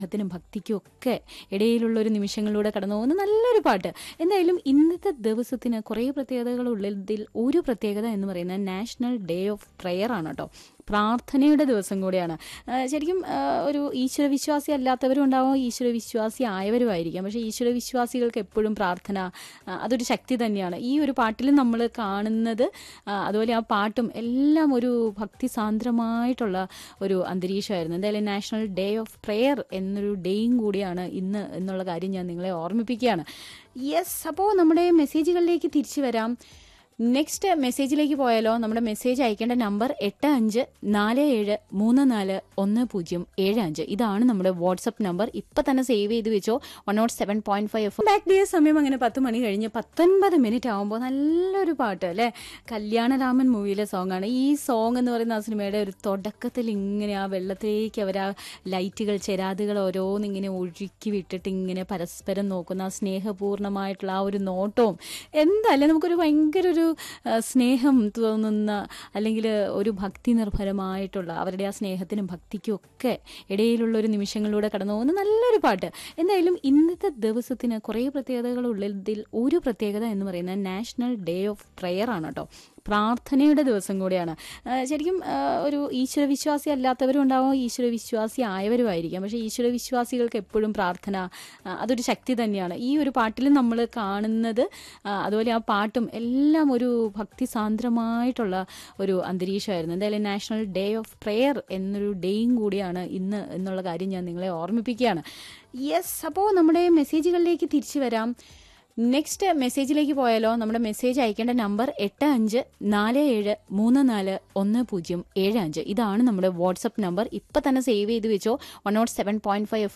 ത്തിനും ഭക്തിക്കും ഒക്കെ ഇടയിലുള്ള ഒരു നിമിഷങ്ങളിലൂടെ കടന്നു പോകുന്ന നല്ലൊരു പാട്ട് എന്തായാലും ഇന്നത്തെ ദിവസത്തിന് കുറേ പ്രത്യേകതകളുള്ളതിൽ ഒരു പ്രത്യേകത എന്ന് പറയുന്നത് നാഷണൽ ഡേ ഓഫ് പ്രെയർ ആണ് കേട്ടോ പ്രാർത്ഥനയുടെ ദിവസം കൂടിയാണ് ആ, ശരിക്കും ആ, ഒരു ഈശ്വര വിശ്വാസി അല്ലാത്തവരും ഉണ്ടാവും ഈശ്വര വിശ്വാസി ആയവരുമായിരിക്കാം പക്ഷേ ഈശ്വര വിശ്വാസികൾക്ക് എപ്പോഴും പ്രാർത്ഥന ആ, അതൊരു ശക്തി തന്നെയാണ് ഈ ഒരു പാട്ടിൽ നമ്മൾ കാണുന്നത് ആ, അതുപോലെ ആ പാട്ടും എല്ലാം ഒരു ഭക്തിസാന്ദ്രമായിട്ടുള്ള ഒരു അന്തരീക്ഷമായിരുന്നു എന്തായാലും നാഷണൽ ഡേ ഓഫ് പ്രെയർ എന്നൊരു ഡേയും കൂടിയാണ് ഇന്ന് എന്നുള്ള കാര്യം ഞാൻ നിങ്ങളെ ഓർമ്മിപ്പിക്കുകയാണ് യെസ് അപ്പോൾ നമ്മുടെ മെസ്സേജുകളിലേക്ക് തിരിച്ചു വരാം നെക്സ്റ്റ് മെസ്സേജിലേക്ക് പോയാലോ നമ്മുടെ മെസ്സേജ് അയക്കേണ്ട നമ്പർ എട്ട് അഞ്ച് നാല് ഏഴ് മൂന്ന് നാല് ഒന്ന് പൂജ്യം ഏഴ് അഞ്ച് ഇതാണ് നമ്മുടെ വാട്സപ്പ് നമ്പർ ഇപ്പം തന്നെ സേവ് ചെയ്ത് വെച്ചോ one nought seven point five എഫ് ബാക്ക് ഡേ സമയം അങ്ങനെ പത്ത് മണി കഴിഞ്ഞ് പത്തൊൻപത് മിനിറ്റ് ആകുമ്പോൾ നല്ലൊരു പാട്ട് അല്ലേ കല്യാണരാമൻ മൂവിയിലെ സോങ് ആണ് ഈ സോങ് എന്ന് പറയുന്ന ആ സിനിമയുടെ ഒരു തുടക്കത്തിൽ ഇങ്ങനെ ആ വെള്ളത്തിലേക്ക് അവർ ആ ലൈറ്റുകൾ ചെരാതുകൾ ഓരോന്ന് ഇങ്ങനെ ഒഴുക്കി വിട്ടിട്ട് ഇങ്ങനെ പരസ്പരം നോക്കുന്ന ആ സ്നേഹപൂർണ്ണമായിട്ടുള്ള ആ ഒരു നോട്ടവും എന്തായാലും നമുക്കൊരു ഭയങ്കര ഒരു ആ, സ്നേഹം തോന്നുന്ന അല്ലെങ്കിൽ ഒരു ഭക്തി നിർഭരമായിട്ടുള്ള അവരുടെ ആ സ്നേഹത്തിനും ഭക്തിക്കും ഒക്കെ ഇടയിലുള്ള ഒരു നിമിഷങ്ങളിലൂടെ കടന്നു പോകുന്ന നല്ലൊരു പാട്ട് എന്തായാലും ഇന്നത്തെ ദിവസത്തിന് കുറേ പ്രത്യേകതകളുള്ളതിൽ ഒരു പ്രത്യേകത എന്ന് പറയുന്നത് നാഷണൽ ഡേ ഓഫ് പ്രെയർ ആണ് കേട്ടോ പ്രാർത്ഥനയുടെ ദിവസം കൂടിയാണ് ആ, ശരിക്കും ആ, ഒരു ഈശ്വര വിശ്വാസി അല്ലാത്തവരും ഉണ്ടാവും ഈശ്വര വിശ്വാസി ആയവരുമായിരിക്കാം പക്ഷേ ഈശ്വര വിശ്വാസികൾക്ക് എപ്പോഴും പ്രാർത്ഥന ആ, അതൊരു ശക്തി തന്നെയാണ് ഈ ഒരു പാട്ടിൽ നമ്മൾ കാണുന്നത് ആ, അതുപോലെ ആ പാട്ടും എല്ലാം ഒരു ഭക്തിസാന്ദ്രമായിട്ടുള്ള ഒരു അന്തരീക്ഷമായിരുന്നു എന്തായാലും നാഷണൽ ഡേ ഓഫ് പ്രെയർ എന്നൊരു ഡേയും കൂടിയാണ് ഇന്ന് എന്നുള്ള കാര്യം ഞാൻ നിങ്ങളെ ഓർമ്മിപ്പിക്കുകയാണ് യെസ് അപ്പോൾ നമ്മുടെ മെസ്സേജുകളിലേക്ക് തിരിച്ചു വരാം നെക്സ്റ്റ് മെസ്സേജിലേക്ക് പോയാലോ നമ്മുടെ മെസ്സേജ് അയക്കേണ്ട നമ്പർ എട്ട് അഞ്ച് നാല് ഏഴ് മൂന്ന് നാല് ഒന്ന് പൂജ്യം ഏഴ് അഞ്ച് ഇതാണ് നമ്മുടെ വാട്സപ്പ് നമ്പർ ഇപ്പം തന്നെ സേവ് ചെയ്ത് വെച്ചോ one nought seven point five